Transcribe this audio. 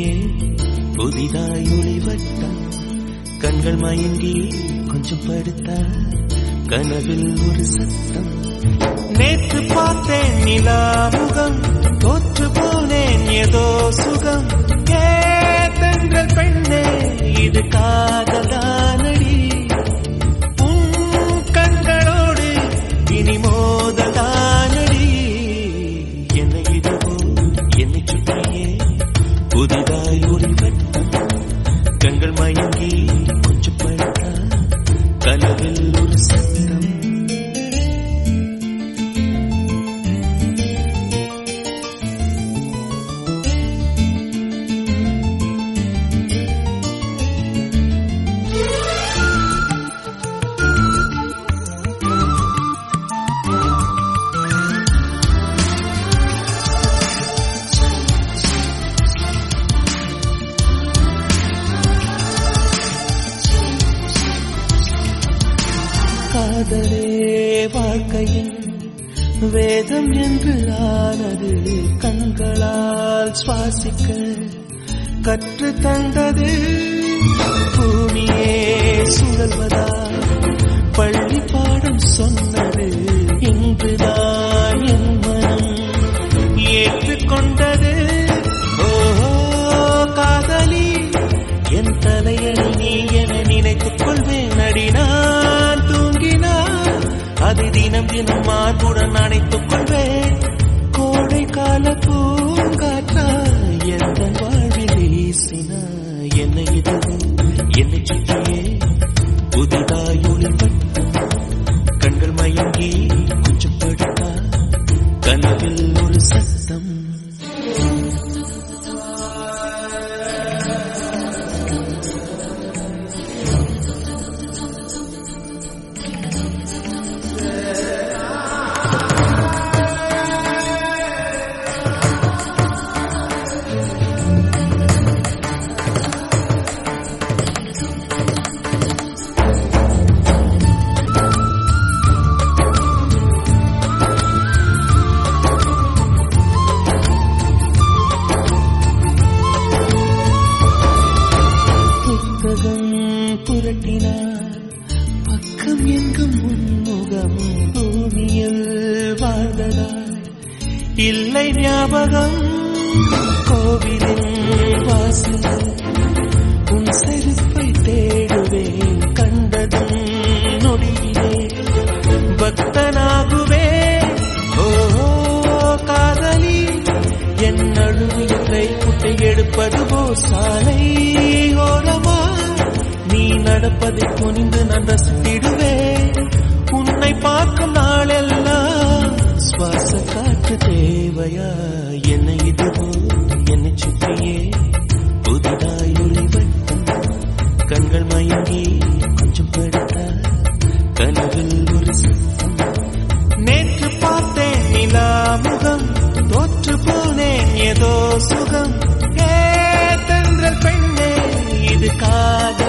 சுற்றியே புதிதாய் ஒளிவட்டம் கண்கள் மயங்கி கொஞ்சம் படுத்தா கனவில் ஒரு சத்தம் நேற்று பார்த்தேன் நிலாமுகம் தோற்று போனேன் ஏதோ சுகம் கேத்தங்கள் பெண்ணே இது காதலானடி உன் கண்களோடு இனி மோதலானடி என்னை இதுவோ என்னை சுற்றியே புதிதாய் ஒரு வட்டம் கண்கள் மயங்கி கொஞ்சம் படுத்தா கனவில் ஒரு சத்தம் காதலே வாழ்க்கையின் வேதம் என்று ஆனது கண்களால் சுவாசிக்க கற்று தந்தது பூமியே சுழல்வதா பள்ளி பாடம் சொன்னது இங்குதான் என் மனம் ஏற்றுக்கொண்டது ஓஹோ காதலி என் தலையணி நீ என நினைத்துக் கொள்வேன் அடி நான் தூங்கினான் அது தினம் தினம் மார்புடன் அணைத்துக் கொள்வேன் கோடை கால பூங்காற்றா எந்த வாழ்வில் வீசினா என்னை இதுவும் என்னை சுற்றியே புதிதாய் ஒளிப்பட்டம் கண்கள் மயங்கி கொஞ்சம் படுத்தா கனவில் ஒரு சத்தம் புத்தகம் புரட்டினார் பக்கம் எங்கும் முன்முகம் பூமியில் வாழ்ந்ததால் இல்லை ஞாபகம் கோவிலின் வாசல் உன் செருப்பை தேடுவேன் கண்டதும் நொடியிலே பக்தனாகுவே ஓ காதலி என் நடுவில் கைக்குட்டை எடுப்பது போ சாலை ஓரமா நீ நடப்பதை குனிந்து நான் ரசித்திடுவே உன்னை பார்க்கும் நாளெல்லாம் சுவாச காற்று தேவையா என்னை இதுவோ என்னை சுற்றியே புதிதாய் ஒளிவட்டம் கண்கள் மயங்கி கொஞ்சம் படுத்தா கனவில் ஒரு சத்தம் நேற்று பார்த்தேன் நிலா முகம் தோற்று போனேன் ஏதோ சுகம் ஏ தென்றல் பெண்ணே இது காதல்